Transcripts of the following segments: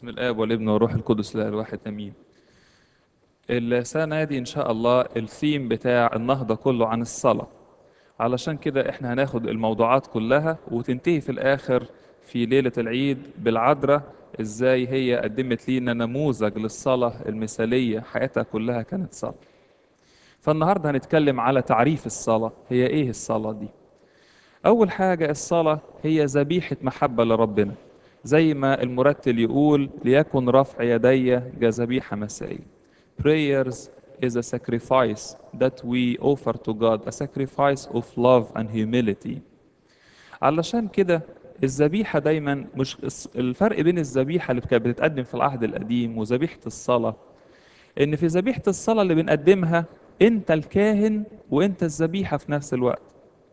بسم الآب والابن والروح القدس لا الواحد أمين السنة دي إن شاء الله الثيم بتاع النهضة كله عن الصلاة علشان كده إحنا هناخد الموضوعات كلها وتنتهي في الآخر في ليلة العيد بالعذراء إزاي هي قدمت لينا نموذج للصلاة المثالية حياتها كلها كانت صلاة فالنهاردة هنتكلم على تعريف الصلاة هي إيه الصلاة دي أول حاجة الصلاة هي ذبيحة محبة لربنا زي ما المرتل يقول ليكن رفع يدي كذبيحة مسائية prayers is a sacrifice that we offer to God a sacrifice of love and humility علشان كده الذبيحة دايما مش الفرق بين الذبيحة اللي كانت بتتقدم في العهد القديم وذبيحة الصلاة إن في ذبيحة الصلاة اللي بنقدمها أنت الكاهن وأنت الذبيحة في نفس الوقت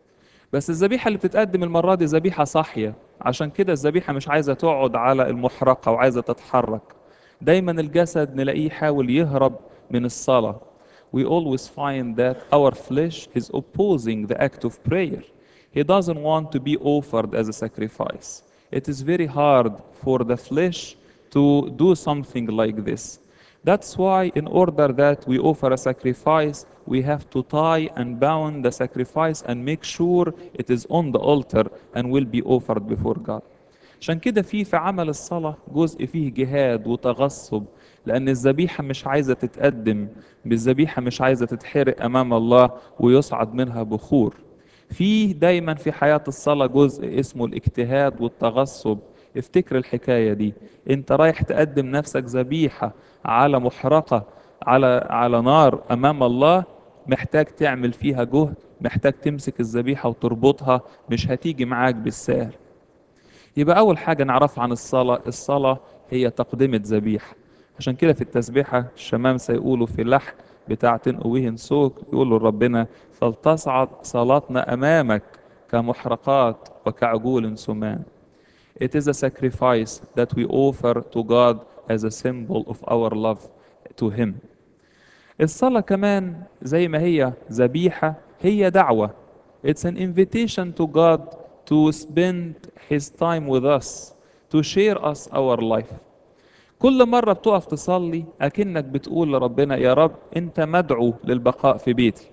بس الذبيحة اللي بتتقدم المرة دي ذبيحة صاحية عشان كده الذبيحة مش عايزة تقعد على المحرقة وعايزة تتحرك دايما الجسد نلاقيه يحاول يهرب من الصلاة We always find that our flesh is opposing the act of prayer. He doesn't want to be offered as a sacrifice. It is very hard for the flesh to do something like this. That's why in order that we offer a sacrifice, we have to tie and bound the sacrifice and make sure it is on the altar and will be offered before God. عشان كده في في عمل الصلاة جزء فيه جهاد وتغصب لأن الذبيحة مش عايزة تتقدم بالذبيحة مش عايزة تتحرق أمام الله ويصعد منها بخور في دايما في حياة الصلاة جزء اسمه الاجتهاد والتغصب افتكر الحكاية دي انت رايح تقدم نفسك ذبيحة على محرقة على على نار أمام الله محتاج تعمل فيها جهد محتاج تمسك الذبيحة وتربطها مش هتيجي معاك بالسهل يبقى أول حاجة نعرفها عن الصلاة الصلاة هي تقدمة ذبيحة عشان كده في التسبيحة الشمام سيقولوا في اللحن بتاع تنقويه سوق يقولوا لربنا فلتصعد صلاتنا أمامك كمحرقات وكعجول سمان It is a sacrifice that we offer to God as a symbol of our love to Him. الصلاة كمان زي ما هي ذبيحة هي دعوة. It's an invitation to God to spend His time with us, to share us our life. كل مرة بتقف تصلي أكنك بتقول لربنا يا رب أنت مدعو للبقاء في بيتي.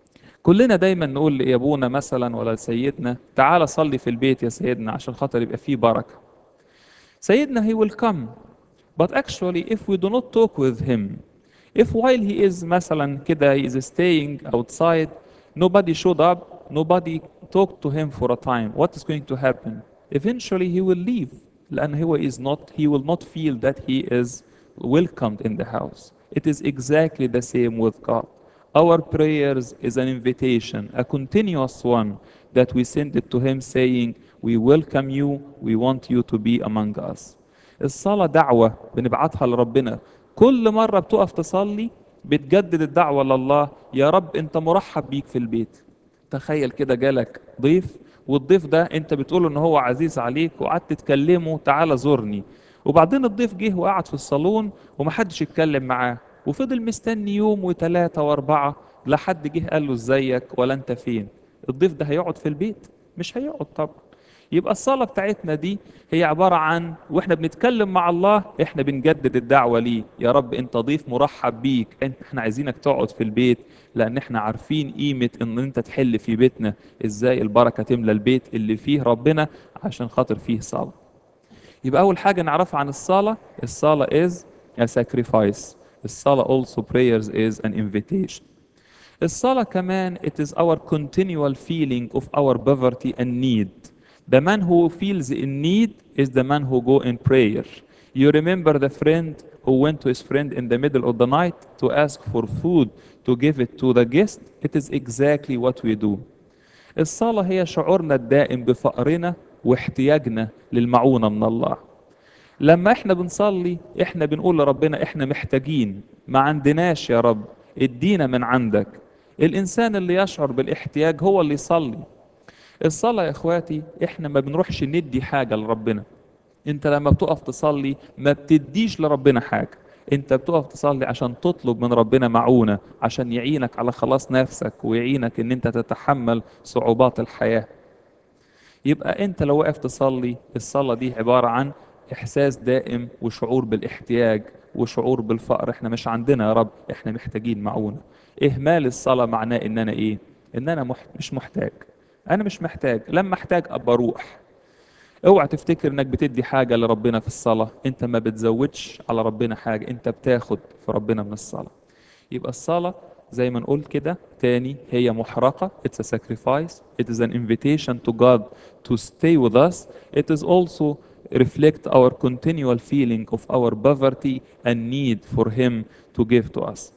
كلنا دايما نقول لأبونا مثلا ولا لسيدنا تعال صلي في البيت يا سيدنا عشان خاطر يبقى فيه بركة. سيدنا he will come but actually if we do not talk with him if while he is مثلا كده he is staying outside nobody showed up nobody talked to him for a time what is going to happen eventually he will leave لأن هو is not he will not feel that he is welcomed in the house it is exactly the same with God our prayers is an invitation a continuous one that we send it to him saying we welcome you we want you to be among us الصلاة دعوة بنبعتها لربنا كل مرة بتقف تصلي بتجدد الدعوة لله يا رب انت مرحب بيك في البيت تخيل كده جالك ضيف والضيف ده انت بتقول ان هو عزيز عليك وقعدت تكلمه تعالى زورني وبعدين الضيف جه وقعد في الصالون ومحدش يتكلم معاه وفضل مستني يوم وثلاثة واربعة لحد جه قال له ازيك ولا انت فين الضيف ده هيقعد في البيت مش هيقعد طبعا يبقى الصلاة بتاعتنا دي هي عبارة عن واحنا بنتكلم مع الله احنا بنجدد الدعوة ليه يا رب انت ضيف مرحب بيك انت احنا عايزينك تقعد في البيت لان احنا عارفين قيمة ان انت تحل في بيتنا ازاي البركة تملى البيت اللي فيه ربنا عشان خاطر فيه صلاة يبقى اول حاجة نعرفها عن الصلاة الصلاة is a sacrifice الصلاة also prayers is an invitation الصلاة كمان it is our continual feeling of our poverty and need The man who feels in need is the man who go in prayer. You remember the friend who went to his friend in the middle of the night to ask for food to give it to the guest? It is exactly what we do. الصلاة هي شعورنا الدائم بفقرنا واحتياجنا للمعونة من الله. لما احنا بنصلي احنا بنقول لربنا احنا محتاجين ما عندناش يا رب ادينا من عندك. الانسان اللي يشعر بالاحتياج هو اللي يصلي. الصلاة يا اخواتي احنا ما بنروحش ندي حاجة لربنا انت لما بتقف تصلي ما بتديش لربنا حاجة انت بتقف تصلي عشان تطلب من ربنا معونة عشان يعينك على خلاص نفسك ويعينك ان انت تتحمل صعوبات الحياة يبقى انت لو وقف تصلي الصلاة دي عبارة عن إحساس دائم وشعور بالاحتياج وشعور بالفقر احنا مش عندنا يا رب احنا محتاجين معونة إهمال الصلاة معناه إن أنا إيه؟ إن أنا مح... مش محتاج أنا مش محتاج لما أحتاج أبقى أروح اوعى تفتكر انك بتدي حاجة لربنا في الصلاة انت ما بتزودش على ربنا حاجة انت بتاخد في ربنا من الصلاة يبقى الصلاة زي ما نقول كده تاني هي محرقة it's a sacrifice it is an invitation to God to stay with us it is also reflect our continual feeling of our poverty and need for him to give to us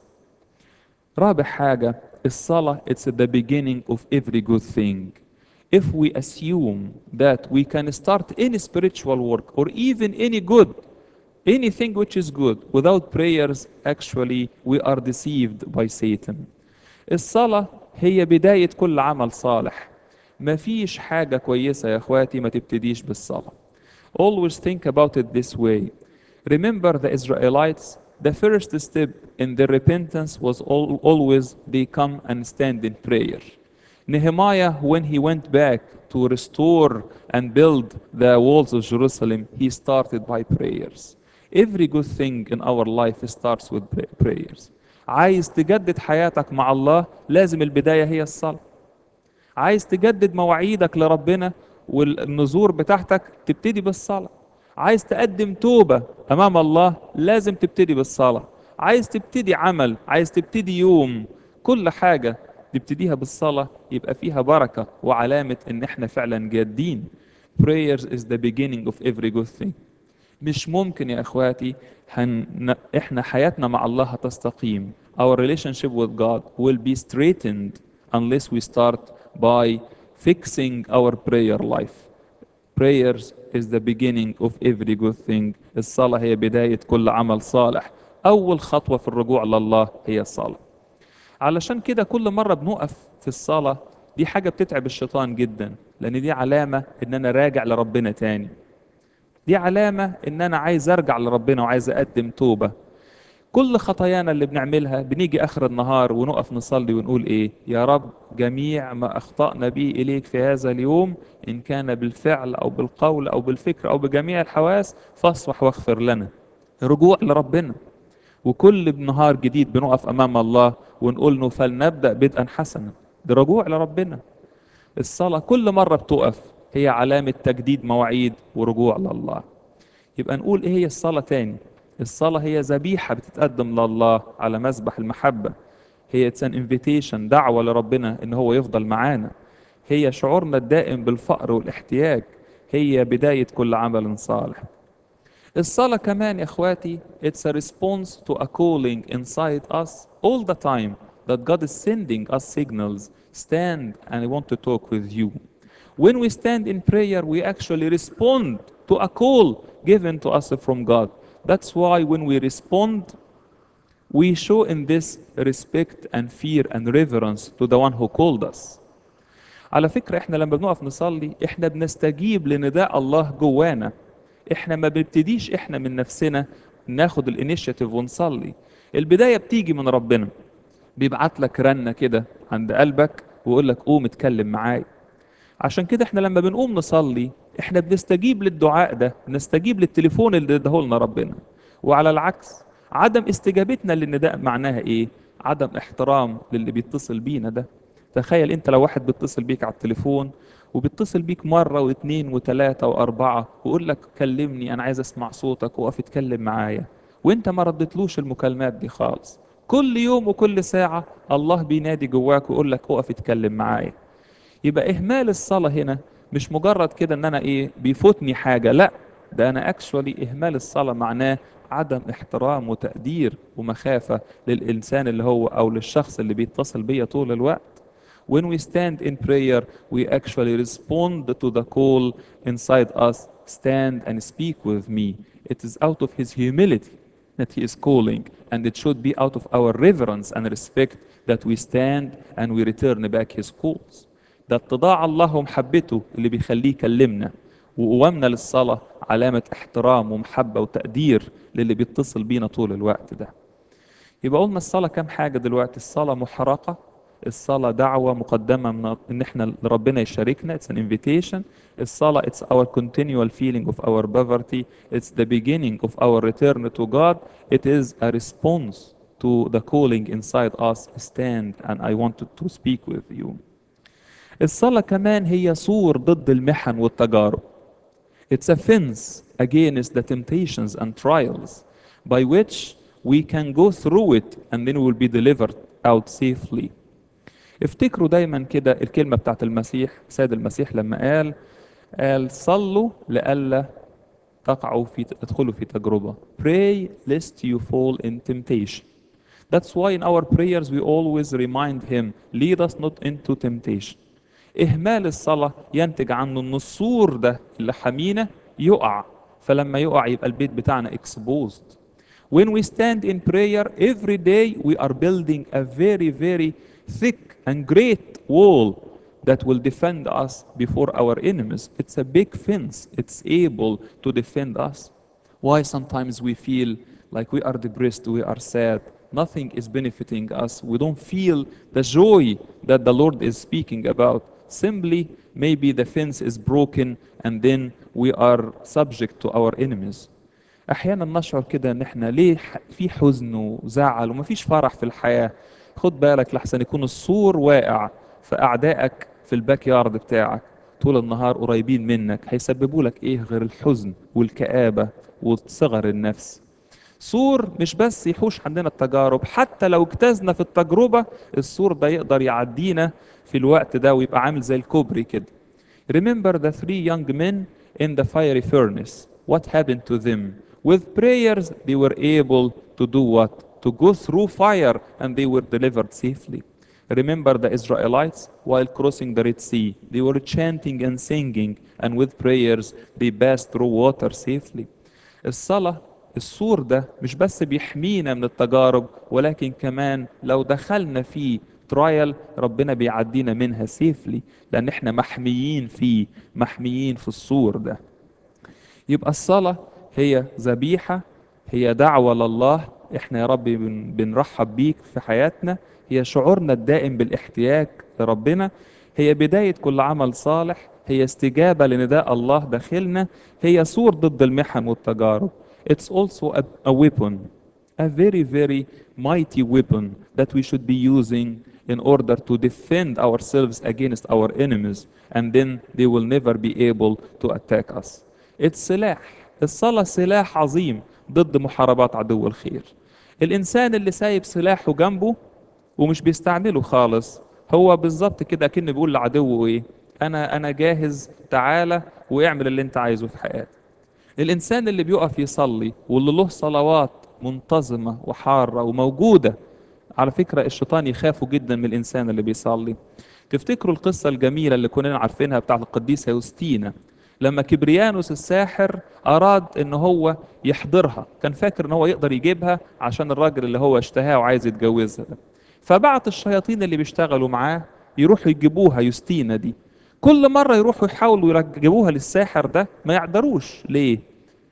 رابع حاجة الصلاة it's the beginning of every good thing if we assume that we can start any spiritual work or even any good anything which is good without prayers actually we are deceived by Satan الصلاة هي بداية كل عمل صالح مفيش حاجة كويسة يا اخواتي ما تبتديش بالصلاة always think about it this way remember the Israelites the first step in their repentance was al- always they come and stand in prayer Nehemiah, when he went back to restore and build the walls of Jerusalem, he started by prayers. Every good thing in our life starts with pra- prayers. عايز تجدد حياتك مع الله لازم البداية هي الصلاة. عايز تجدد مواعيدك لربنا والنذور بتاعتك تبتدي بالصلاة. عايز تقدم توبة أمام الله لازم تبتدي بالصلاة. عايز تبتدي عمل، عايز تبتدي يوم، كل حاجة نبتديها بالصلاة يبقى فيها بركة وعلامة إن إحنا فعلا جادين. Prayers is the beginning of every good thing. مش ممكن يا إخواتي هن... إحنا حياتنا مع الله هتستقيم. Our relationship with God will be straightened unless we start by fixing our prayer life. Prayers is the beginning of every good thing. الصلاة هي بداية كل عمل صالح. أول خطوة في الرجوع لله هي الصلاة. علشان كده كل مرة بنقف في الصلاة دي حاجة بتتعب الشيطان جدا لأن دي علامة إن أنا راجع لربنا تاني دي علامة إن أنا عايز أرجع لربنا وعايز أقدم توبة كل خطايانا اللي بنعملها بنيجي آخر النهار ونقف نصلي ونقول إيه يا رب جميع ما أخطأنا به إليك في هذا اليوم إن كان بالفعل أو بالقول أو بالفكر أو بجميع الحواس فاصفح واغفر لنا رجوع لربنا وكل نهار جديد بنقف امام الله ونقول له فلنبدا بدءا حسنا ده رجوع لربنا الصلاه كل مره بتقف هي علامه تجديد مواعيد ورجوع لله يبقى نقول ايه هي الصلاه تاني الصلاه هي ذبيحه بتتقدم لله على مذبح المحبه هي اتس ان انفيتيشن دعوه لربنا ان هو يفضل معانا هي شعورنا الدائم بالفقر والاحتياج هي بدايه كل عمل صالح الصلاة كمان يا اخواتي it's a response to a calling inside us all the time that God is sending us signals stand and I want to talk with you when we stand in prayer we actually respond to a call given to us from God that's why when we respond we show in this respect and fear and reverence to the one who called us على فكرة احنا لما بنقف نصلي احنا بنستجيب لنداء الله جوانا احنا ما بنبتديش احنا من نفسنا ناخد الانيشيتيف ونصلي البدايه بتيجي من ربنا بيبعت لك رنه كده عند قلبك ويقول لك قوم اتكلم معايا عشان كده احنا لما بنقوم نصلي احنا بنستجيب للدعاء ده بنستجيب للتليفون اللي اداه لنا ربنا وعلى العكس عدم استجابتنا للنداء معناها ايه عدم احترام للي بيتصل بينا ده تخيل انت لو واحد بيتصل بيك على التليفون وبيتصل بيك مرة واثنين وثلاثة وأربعة ويقول لك كلمني أنا عايز أسمع صوتك وقف اتكلم معايا وأنت ما ردتلوش المكالمات دي خالص كل يوم وكل ساعة الله بينادي جواك ويقول لك اقف اتكلم معايا يبقى إهمال الصلاة هنا مش مجرد كده إن أنا إيه بيفوتني حاجة لا ده أنا أكشولي إهمال الصلاة معناه عدم احترام وتقدير ومخافة للإنسان اللي هو أو للشخص اللي بيتصل بيا طول الوقت when we stand in prayer, we actually respond to the call inside us stand and speak with me. It is out of His humility that He is calling, and it should be out of our reverence and respect that we stand and we return back His calls. ده اتضاع الله ومحبته اللي بيخليه يكلمنا وقوامنا للصلاة علامة احترام ومحبة وتقدير للي بيتصل بينا طول الوقت ده يبقى قلنا الصلاة كام حاجة دلوقتي الصلاة محرقة الصلاة دعوة مقدمة من ان احنا ربنا يشاركنا it's an invitation الصلاة it's our continual feeling of our poverty it's the beginning of our return to God it is a response to the calling inside us stand and I wanted to speak with you الصلاة كمان هي سور ضد المحن والتجارب It's a fence against the temptations and trials by which we can go through it and then we will be delivered out safely. افتكروا دايما كده الكلمة بتاعت المسيح سيد المسيح لما قال قال صلوا لئلا تقعوا في تدخلوا في تجربة pray lest you fall in temptation That's why in our prayers we always remind him lead us not into temptation إهمال الصلاة ينتج عنه إن السور ده اللي حمينا يقع فلما يقع يبقى البيت بتاعنا exposed. When we stand in prayer every day we are building a very very thick and great wall that will defend us before our enemies. It's a big fence. It's able to defend us. Why sometimes we feel like we are depressed, we are sad, nothing is benefiting us. We don't feel the joy that the Lord is speaking about. Simply, maybe the fence is broken and then we are subject to our enemies. احيانا نشعر كده ان احنا ليه ح- في حزن وزعل ومفيش فرح في الحياه خد بالك لحسن يكون السور واقع فاعدائك في الباك يارد بتاعك طول النهار قريبين منك هيسببوا لك ايه غير الحزن والكآبه وصغر النفس سور مش بس يحوش عندنا التجارب حتى لو اجتزنا في التجربة السور ده يقدر يعدينا في الوقت ده ويبقى عامل زي الكوبري كده Remember the three young men in the fiery furnace. What happened to them? With prayers, they were able to do what? To go through fire and they were delivered safely. Remember the Israelites while crossing the Red Sea. They were chanting and singing, and with prayers, they passed through water safely. الصلاة السور ده مش بس بيحمينا من التجارب ولكن كمان لو دخلنا فيه ترايل ربنا بيعدينا منها سيفلي لان احنا محميين فيه محميين في السور ده يبقى الصلاة هي ذبيحة هي دعوة لله احنا يا رب بن- بنرحب بيك في حياتنا هي شعورنا الدائم بالاحتياج لربنا هي بداية كل عمل صالح هي استجابة لنداء الله داخلنا هي سور ضد المحن والتجارب It's also a, a weapon a very very mighty weapon that we should be using in order to defend ourselves against our enemies and then they will never be able to attack us It's سلاح الصلاة سلاح عظيم ضد محاربات عدو الخير الإنسان اللي سايب سلاحه جنبه ومش بيستعمله خالص هو بالظبط كده كأنه بيقول لعدوه ايه انا انا جاهز تعالى واعمل اللي انت عايزه في حياتك الانسان اللي بيقف يصلي واللي له صلوات منتظمة وحارة وموجودة على فكرة الشيطان يخافوا جدا من الانسان اللي بيصلي تفتكروا القصة الجميلة اللي كنا عارفينها بتاعت القديسة يوستينا لما كبريانوس الساحر أراد إن هو يحضرها كان فاكر إن هو يقدر يجيبها عشان الراجل اللي هو اشتهاه وعايز يتجوزها ده فبعت الشياطين اللي بيشتغلوا معاه يروحوا يجيبوها يوستينا دي كل مرة يروحوا يحاولوا يجيبوها للساحر ده ما يقدروش ليه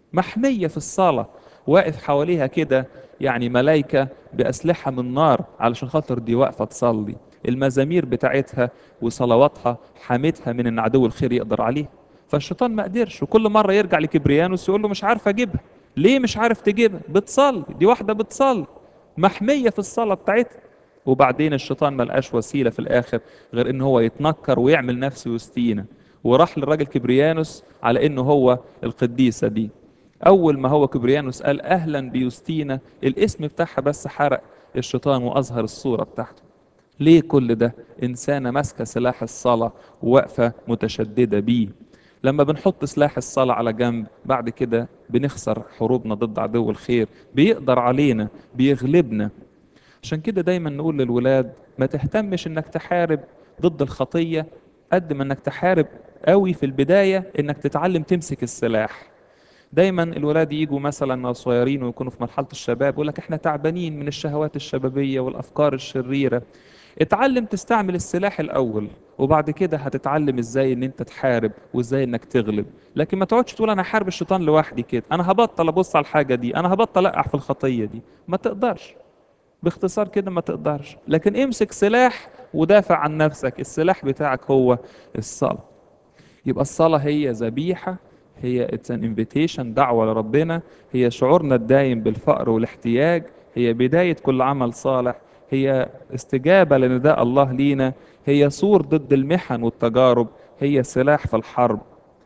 محمية في الصلاة واقف حواليها كده يعني ملايكة بأسلحة من نار علشان خاطر دي واقفة تصلي المزامير بتاعتها وصلواتها حمتها من ان عدو الخير يقدر عليها فالشيطان ما قدرش وكل مرة يرجع لكبريانوس يقول له مش عارف اجيبها ليه مش عارف تجيبها بتصلي دي واحدة بتصلي محمية في الصلاة بتاعتها وبعدين الشيطان ما لقاش وسيلة في الآخر غير إن هو يتنكر ويعمل نفسه يوستينا وراح للراجل كبريانوس على إنه هو القديسة دي أول ما هو كبريانوس قال أهلا بيوستينا الاسم بتاعها بس حرق الشيطان وأظهر الصورة بتاعته ليه كل ده إنسانة ماسكة سلاح الصلاة وواقفة متشددة بيه لما بنحط سلاح الصلاة على جنب بعد كده بنخسر حروبنا ضد عدو الخير بيقدر علينا بيغلبنا عشان كده دايما نقول للولاد ما تهتمش انك تحارب ضد الخطية قد ما انك تحارب قوي في البداية انك تتعلم تمسك السلاح دايما الولاد يجوا مثلا صغيرين ويكونوا في مرحلة الشباب يقول لك احنا تعبانين من الشهوات الشبابية والافكار الشريرة اتعلم تستعمل السلاح الاول وبعد كده هتتعلم ازاي ان انت تحارب وازاي انك تغلب لكن ما تقعدش تقول انا هحارب الشيطان لوحدي كده انا هبطل ابص على الحاجة دي انا هبطل اقع في الخطية دي ما تقدرش باختصار كده ما تقدرش لكن امسك سلاح ودافع عن نفسك السلاح بتاعك هو الصلاة يبقى الصلاة هي ذبيحة هي اتس ان انفيتيشن دعوة لربنا هي شعورنا الدايم بالفقر والاحتياج هي بداية كل عمل صالح هي استجابة لنداء الله لينا هي سور ضد المحن والتجارب هي سلاح في الحرب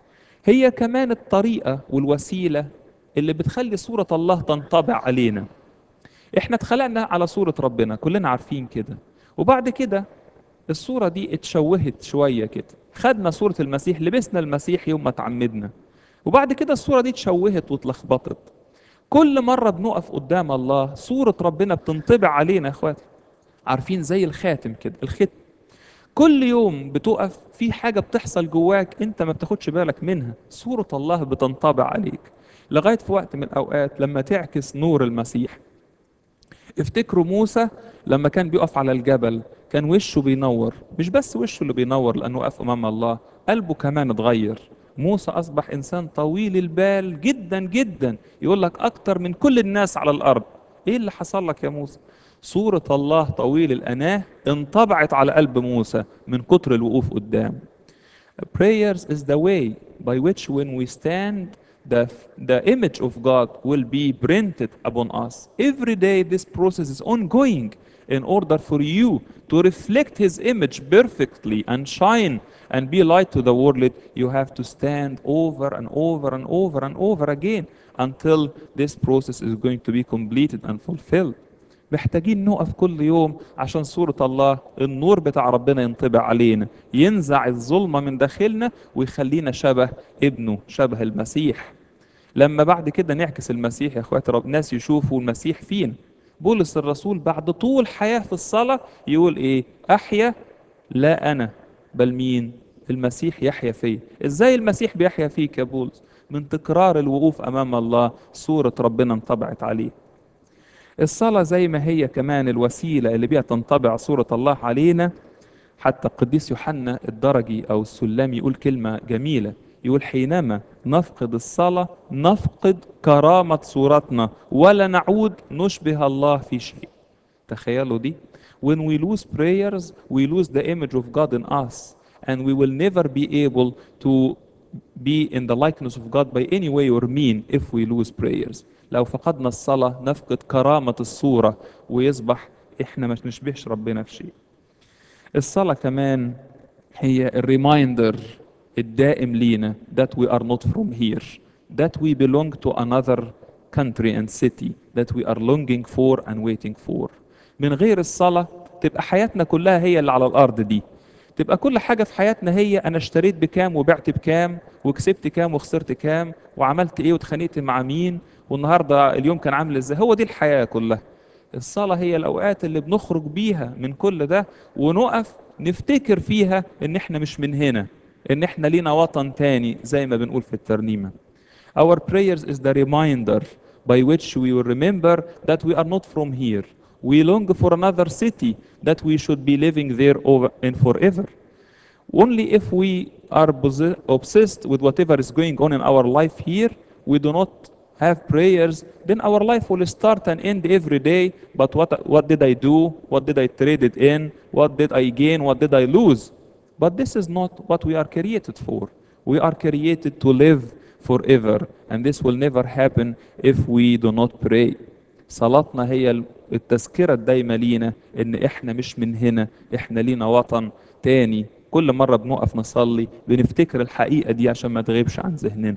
هي كمان الطريقة والوسيلة اللي بتخلي صورة الله تنطبع علينا احنا اتخلقنا على صورة ربنا كلنا عارفين كده وبعد كده الصورة دي اتشوهت شوية كده خدنا صورة المسيح لبسنا المسيح يوم ما تعمدنا وبعد كده الصورة دي اتشوهت واتلخبطت كل مرة بنقف قدام الله صورة ربنا بتنطبع علينا يا اخواتي عارفين زي الخاتم كده الختم كل يوم بتقف في حاجة بتحصل جواك انت ما بتاخدش بالك منها صورة الله بتنطبع عليك لغاية في وقت من الأوقات لما تعكس نور المسيح افتكروا موسى لما كان بيقف على الجبل كان وشه بينور مش بس وشه اللي بينور لأنه وقف أمام الله قلبه كمان اتغير موسى أصبح إنسان طويل البال جدا جدا يقول لك أكتر من كل الناس على الأرض إيه اللي حصل لك يا موسى صورة الله طويل الأناة انطبعت على قلب موسى من كتر الوقوف قدام prayers is the way by which when we stand the, the image of God will be printed upon us. Every day this process is ongoing in order for you to reflect his image perfectly and shine and be light to the world. You have to stand over and over and over and over again until this process is going to be completed and fulfilled. محتاجين نقف كل يوم عشان صورة الله النور بتاع ربنا ينطبع علينا ينزع الظلمة من داخلنا ويخلينا شبه ابنه شبه المسيح لما بعد كده نعكس المسيح يا اخواتي رب ناس يشوفوا المسيح فينا بولس الرسول بعد طول حياة في الصلاة يقول ايه احيا لا انا بل مين المسيح يحيا فيا ازاي المسيح بيحيا فيك يا بولس من تكرار الوقوف امام الله صورة ربنا انطبعت عليه الصلاة زي ما هي كمان الوسيلة اللي بيها تنطبع صورة الله علينا حتى القديس يوحنا الدرجي أو السلمي يقول كلمة جميلة يقول حينما نفقد الصلاة نفقد كرامة صورتنا ولا نعود نشبه الله في شيء تخيلوا دي when we lose prayers we lose the image of God in us and we will never be able to be in the likeness of God by any way or mean if we lose prayers لو فقدنا الصلاة نفقد كرامة الصورة ويصبح احنا مش نشبهش ربنا في شيء الصلاة كمان هي الريمايندر الدائم لينا that we are not from here that we belong to another country and city that we are longing for and waiting for من غير الصلاة تبقى حياتنا كلها هي اللي على الأرض دي تبقى كل حاجة في حياتنا هي أنا اشتريت بكام وبعت بكام وكسبت كام وخسرت كام وعملت إيه واتخانقت مع مين والنهاردة اليوم كان عامل إزاي هو دي الحياة كلها الصلاة هي الأوقات اللي بنخرج بيها من كل ده ونقف نفتكر فيها إن إحنا مش من هنا إن إحنا لينا وطن تاني زي ما بنقول في الترنيمة Our prayers is the reminder by which we will remember that we are not from here. We long for another city that we should be living there over and forever. Only if we are posi- obsessed with whatever is going on in our life here, we do not have prayers, then our life will start and end every day. But what, what did I do? What did I trade it in? What did I gain? What did I lose? But this is not what we are created for. We are created to live forever, and this will never happen if we do not pray. صلاتنا هي التذكرة الدايمة لينا إن إحنا مش من هنا، إحنا لينا وطن تاني. كل مرة بنقف نصلي بنفتكر الحقيقة دي عشان ما تغيبش عن ذهننا.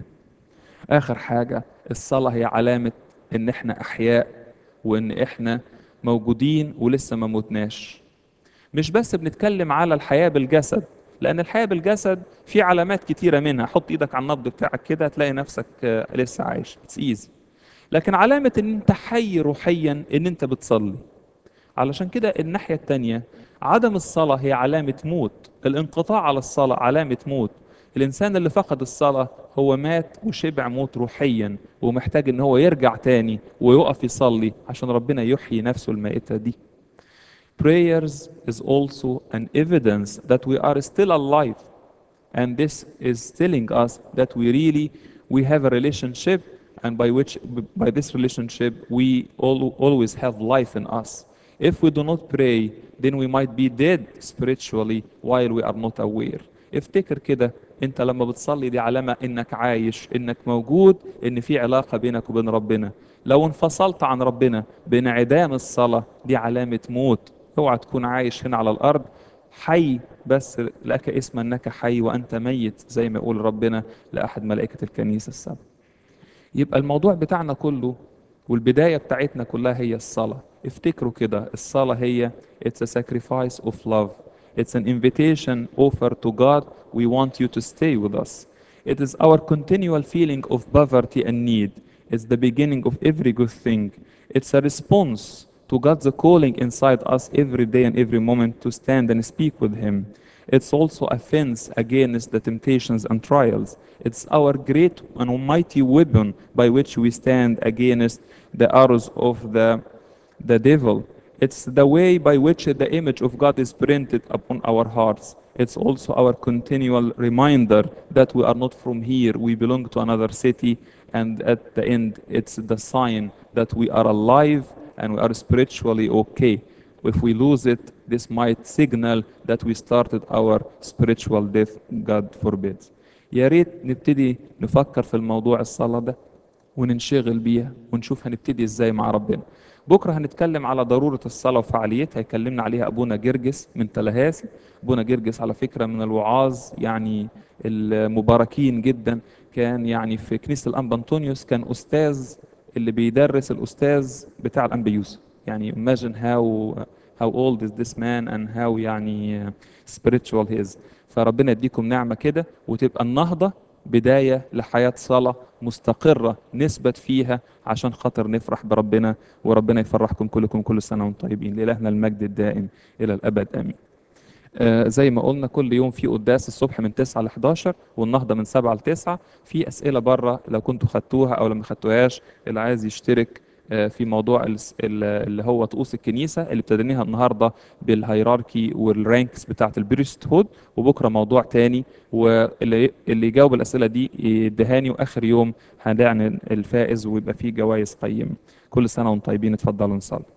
آخر حاجة الصلاة هي علامة إن إحنا أحياء وإن إحنا موجودين ولسه ما موتناش. مش بس بنتكلم على الحياة بالجسد لأن الحياة بالجسد في علامات كتيرة منها حط إيدك على النبض بتاعك كده هتلاقي نفسك آه، لسه عايش اتس ايزي لكن علامة إن أنت حي روحيا إن أنت بتصلي علشان كده الناحية التانية عدم الصلاة هي علامة موت الانقطاع على الصلاة علامة موت الإنسان اللي فقد الصلاة هو مات وشبع موت روحيا ومحتاج إن هو يرجع تاني ويقف يصلي عشان ربنا يحيي نفسه المائتة دي prayers is also an evidence that we are still alive and this is telling us that we really we have a relationship and by which by this relationship we all, always have life in us If we do not pray, then we might be dead spiritually while we are not aware. افتكر كده انت لما بتصلي دي علامة انك عايش انك موجود ان في علاقة بينك وبين ربنا لو انفصلت عن ربنا بانعدام الصلاة دي علامة موت اوعى تكون عايش هنا على الارض حي بس لك اسم انك حي وانت ميت زي ما يقول ربنا لاحد ملائكة الكنيسة السبع يبقى الموضوع بتاعنا كله والبداية بتاعتنا كلها هي الصلاة افتكروا كده الصلاة هي it's a sacrifice of love it's an invitation offered to God we want you to stay with us it is our continual feeling of poverty and need it's the beginning of every good thing it's a response to God's calling inside us every day and every moment to stand and speak with him it's also a fence against the temptations and trials. It's our great and almighty weapon by which we stand against the arrows of the, the devil. It's the way by which the image of God is printed upon our hearts. It's also our continual reminder that we are not from here, we belong to another city, and at the end, it's the sign that we are alive and we are spiritually okay. If we lose it, this might signal that we started our spiritual death, God forbid. يا ريت نبتدي نفكر في الموضوع الصلاة ده وننشغل بيها ونشوف هنبتدي ازاي مع ربنا. بكرة هنتكلم على ضرورة الصلاة وفعاليتها يكلمنا عليها أبونا جرجس من تلهاسي أبونا جرجس على فكرة من الوعاظ يعني المباركين جدا كان يعني في كنيسة الأنبا أنطونيوس كان أستاذ اللي بيدرس الأستاذ بتاع الأنبا يوسف يعني imagine how how old is this man and how يعني spiritual he is فربنا يديكم نعمة كده وتبقى النهضة بداية لحياة صلاة مستقرة نثبت فيها عشان خاطر نفرح بربنا وربنا يفرحكم كلكم كل سنة وانتم طيبين لإلهنا المجد الدائم إلى الأبد آمين آه زي ما قلنا كل يوم في قداس الصبح من 9 ل 11 والنهضة من 7 ل 9 في أسئلة بره لو كنتوا خدتوها أو لما خدتوهاش اللي عايز يشترك في موضوع اللي هو طقوس الكنيسه اللي ابتديناها النهارده بالهيراركي والرانكس بتاعه البريست هود وبكره موضوع تاني واللي اللي يجاوب الاسئله دي يدهاني واخر يوم هنعلن الفائز ويبقى فيه جوائز قيمه كل سنه وانتم طيبين اتفضلوا نصلي